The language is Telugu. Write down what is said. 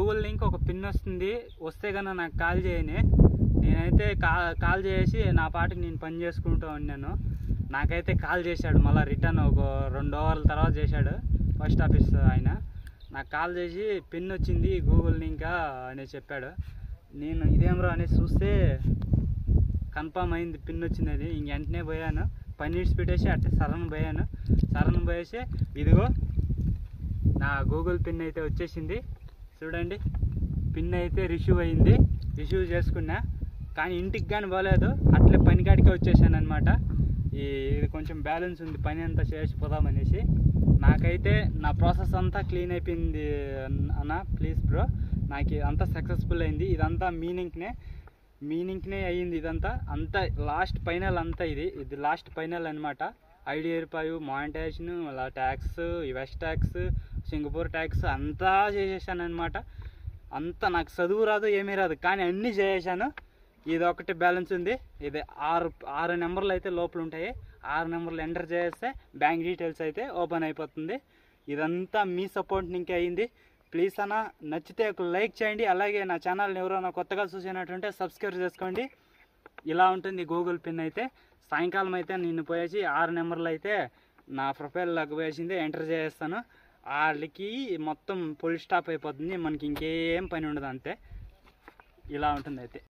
గూగుల్ లింక్ ఒక పిన్ వస్తుంది వస్తే కన్నా నాకు కాల్ చేయని నేనైతే కా కాల్ చేసి నా పాటికి నేను పని చేసుకుంటూ ఉన్నాను నాకైతే కాల్ చేశాడు మళ్ళీ రిటర్న్ ఒక రెండు అవర్ల తర్వాత చేశాడు పోస్ట్ ఆఫీస్ ఆయన నాకు కాల్ చేసి పిన్ వచ్చింది గూగుల్ లింక్ అని చెప్పాడు నేను ఇదేమరా అనేసి చూస్తే కన్ఫామ్ అయింది పిన్ వచ్చిందని ఇంక వెంటనే పోయాను పని నీడ్స్ పెట్టేసి అట్టే సరన్ పోయాను సరన్ పోయేసి ఇదిగో నా గూగుల్ పిన్ అయితే వచ్చేసింది చూడండి పిన్ అయితే రిసీవ్ అయింది రిసీవ్ చేసుకున్నా కానీ ఇంటికి కానీ పోలేదు అట్లే పనికాడికే వచ్చేసాను అనమాట ఈ ఇది కొంచెం బ్యాలెన్స్ ఉంది పని అంతా చేసిపోదామనేసి నాకైతే నా ప్రాసెస్ అంతా క్లీన్ అయిపోయింది అన్న- అన్న ప్లీజ్ బ్రో నాకు అంతా సక్సెస్ఫుల్ అయింది ఇదంతా మీనింగ్నే మీనింగ్నే అయ్యింది ఇదంతా అంతా లాస్ట్ ఫైనల్ అంతా ఇది ఇది లాస్ట్ ఫైనల్ అనమాట ఐడి ఏర్పాయు మానిటైజేషన్ అలా tax west tax Singapore tax అంతా చేసేసాను అనమాట అంతా నాకు చదువు రాదు ఏమీ రాదు కానీ అన్నీ చేసేసాను ఇది ఒకటి బ్యాలెన్స్ ఉంది ఇది ఆరు ఆరు నెంబర్లు అయితే లోపల ఉంటాయి ఆరు నెంబర్లు ఎంటర్ చేస్తే బ్యాంక్ డీటెయిల్స్ అయితే ఓపెన్ అయిపోతుంది ఇదంతా మీ సపోర్ట్ ఇంకే అయింది ప్లీజ్ అన్న నచ్చితే ఒక లైక్ చేయండి అలాగే నా ఛానల్ని ఎవరైనా కొత్తగా చూసినట్టుంటే సబ్స్క్రైబ్ చేసుకోండి ఇలా ఉంటుంది గూగుల్ పిన్ అయితే సాయంకాలం అయితే నేను పోయేసి ఆరు నెంబర్లు అయితే నా ప్రొఫైల్లోకి వేసింది ఎంటర్ చేస్తాను వాళ్ళకి మొత్తం ఫుల్ స్టాప్ అయిపోతుంది మనకి ఇంకేం పని ఉండదు అంతే ఇలా ఉంటుంది అయితే